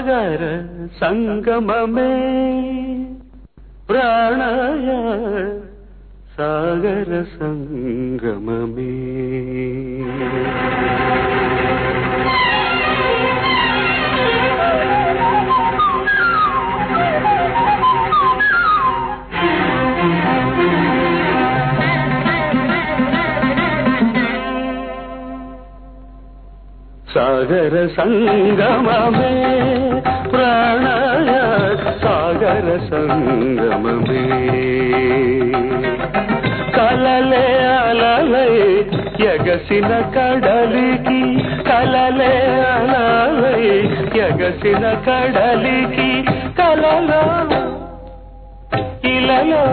సాగర సంగమమే ప్రాణయ సాగర సంగమమే సాగర సంగమమే ప్రాణయ సాగర సంగమమే కలలే అలలై ఎగసిన కడలికి కలలే అలలై ఎగసిన కడలికి కలలో ఇలలో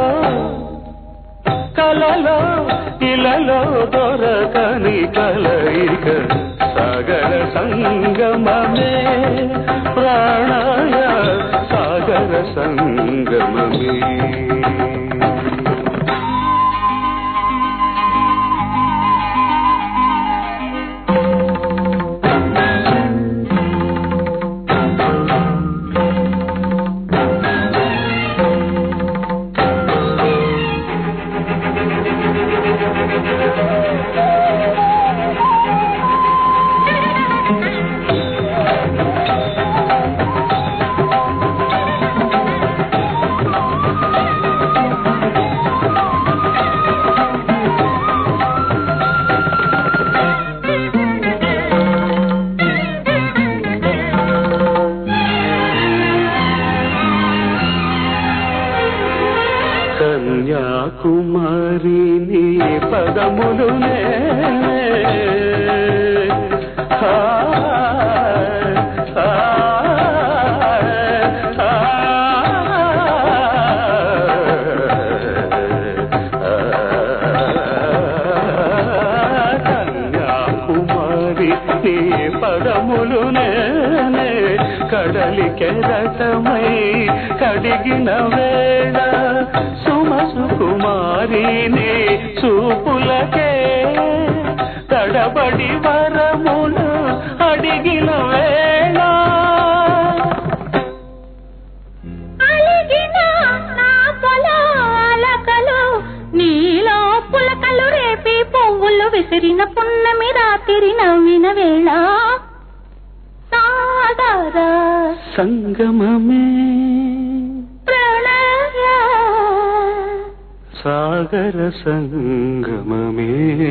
కలలో ఇలలో దొరకని కలయిక సాగర సంగమమే ప్రాణాయ సాగర సంగమమే కన్యాకుమారి నీ పదములు కన్యాకుమారి నీ పదములు నేనే కడలి కెరటమై కడిగిన వేళ సుమసు కుమారి నీ చూపులకే తడబడి వరములు అడిగిన వేళ అలిగిన నా పొలాలకలు నీలో పులకలు రేపి పువ్వులు విసిరిన పున్నమి రాత్రి నవ్విన వేళ సాగర సంగమమే ప్రణయ సాగర సంగమమే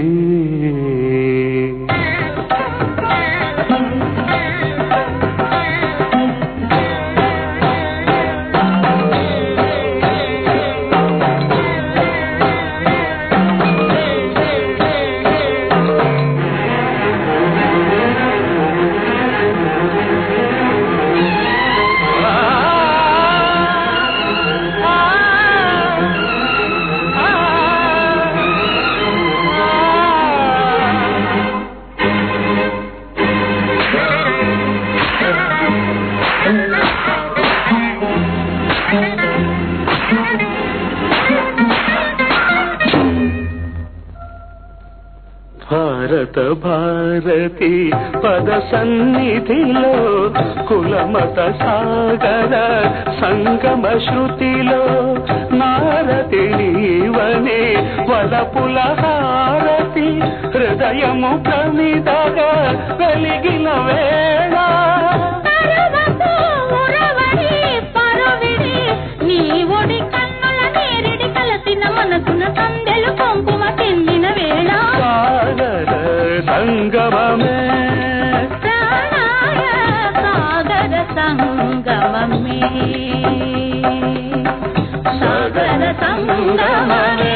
భారత భారతి పద సన్నిధిలో కులమత సాగర సంగమ శృతిలో నారతి నీవని వలపుల హారతి హృదయము ప్రమిదగా వెలిగిన వేళ పరవపు ఉరవడి పరువిడి నీ ఒడి కన్నుల నేరిడి కలసిన మనసున సందెలు కుంకుమ చెందిన వేళ సాగర సంగమమే ప్రాణాయ సాగర సంగమమే సాగర సంగమమే